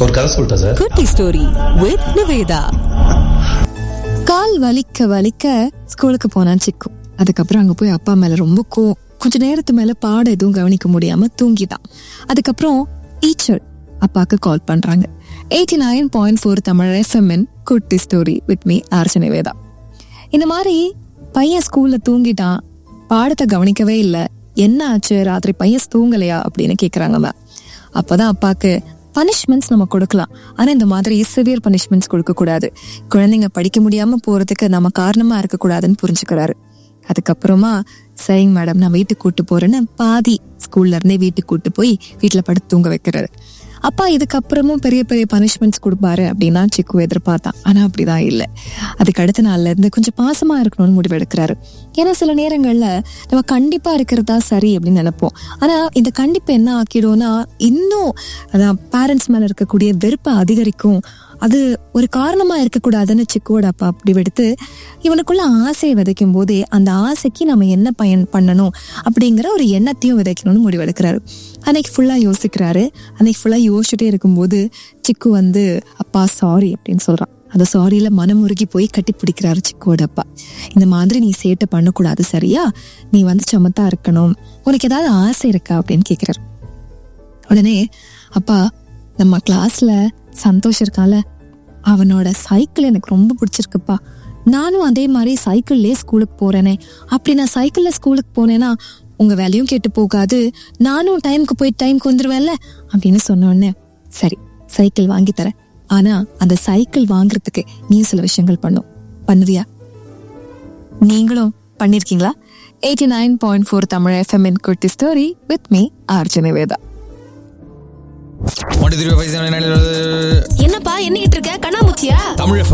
ஒரு கதை சொல்லிட்டா சார் குட்டி ஸ்டோரி வித் நிவேதா கால் வலிக்க வலிக்க ஸ்கூலுக்கு போனான் சிக்கு அதுக்கப்புறம் அங்க போய் அப்பா மேல ரொம்ப கோ கொஞ்ச நேரத்து மேல பாடம் எதுவும் கவனிக்க முடியாம தூங்கிட்டான் அதுக்கப்புறம் டீச்சர் அப்பாக்கு கால் பண்றாங்க eighty nine point four Tamil எஃப்எம்என் குட்டி ஸ்டோரி வித் மீ ஆர்ச்சனை வேதா இந்த மாதிரி பையன் ஸ்கூல்ல தூங்கிட்டான் பாடத்தை கவனிக்கவே இல்லை என்ன ஆச்சு ராத்திரி பையன் தூங்கலையா அப்படின்னு கேக்குறாங்க மேம் அப்பதான் அப்பாக்கு பனிஷ்மெண்ட்ஸ் நம்ம கொடுக்கலாம் ஆனா இந்த மாதிரி சிவியர் பனிஷ்மெண்ட்ஸ் கொடுக்க கூடாது குழந்தைங்க படிக்க முடியாம போறதுக்கு நம்ம காரணமா இருக்க கூடாதுன்னு புரிஞ்சுக்கிறாரு அதுக்கப்புறமா சரிங்க மேடம் நான் வீட்டுக்கு கூட்டு போறேன்னு பாதி ஸ்கூல்ல இருந்தே வீட்டுக்கு கூட்டு போய் வீட்டுல படுத்து தூங்க வைக்கிறாரு அப்பா இதுக்கப்புறமும் பெரிய பெரிய பனிஷ்மெண்ட்ஸ் கொடுப்பாரு அப்படின்னா சிக்கு எதிர்பார்த்தான் ஆனா அப்படிதான் இல்லை அதுக்கு அடுத்த நாள்ல இருந்து கொஞ்சம் பாசமா இருக்கணும்னு முடிவெடுக்கிறாரு ஏன்னா சில நேரங்கள்ல நம்ம கண்டிப்பா இருக்கிறதா சரி அப்படின்னு நினைப்போம் ஆனா இந்த கண்டிப்பு என்ன ஆக்கிடும்னா இன்னும் அதான் பேரண்ட்ஸ் மேல இருக்கக்கூடிய வெறுப்பை அதிகரிக்கும் அது ஒரு காரணமா இருக்கக்கூடாதுன்னு சிக்குவோட அப்பா அப்படி எடுத்து இவனுக்குள்ள ஆசையை விதைக்கும் போதே அந்த ஆசைக்கு நம்ம என்ன பயன் பண்ணணும் அப்படிங்கிற ஒரு எண்ணத்தையும் விதைக்கணும்னு முடிவெடுக்கிறாரு அன்னைக்கு ஃபுல்லா யோசிக்கிறாரு அன்னைக்கு ஃபுல்லா யோசிச்சுட்டே இருக்கும்போது சிக்கு வந்து அப்பா சாரி அப்படின்னு சொல்றான் அந்த சாரியில மனமுருகி போய் கட்டி பிடிக்கிறாரு சிக்குவோட அப்பா இந்த மாதிரி நீ சேட்டை பண்ணக்கூடாது சரியா நீ வந்து சமத்தா இருக்கணும் உனக்கு ஏதாவது ஆசை இருக்கா அப்படின்னு கேக்குறாரு உடனே அப்பா நம்ம கிளாஸ்ல சந்தோஷ் இருக்கால அவனோட சைக்கிள் எனக்கு ரொம்ப பிடிச்சிருக்குப்பா நானும் அதே மாதிரி சைக்கிள்லயே ஸ்கூலுக்கு போறேனே அப்படி நான் சைக்கிள்ல ஸ்கூலுக்கு போனேன்னா உங்க வேலையும் கேட்டு போகாது நானும் டைம்க்கு போய் டைம்க்கு வந்துருவேன்ல அப்படின்னு சொன்ன உடனே சரி சைக்கிள் வாங்கி தரேன் ஆனா அந்த சைக்கிள் வாங்குறதுக்கு நீ சில விஷயங்கள் பண்ணும் பண்ணுவியா நீங்களும் பண்ணிருக்கீங்களா eighty nine point four Tamil FM இன் குர்த்தி ஸ்டோரி வித் மீ ஆர்ஜுன Veda one two three five seven என்னப்பா என்னிட்டு இருக்க கண்ணாமூச்சியா தமிழ்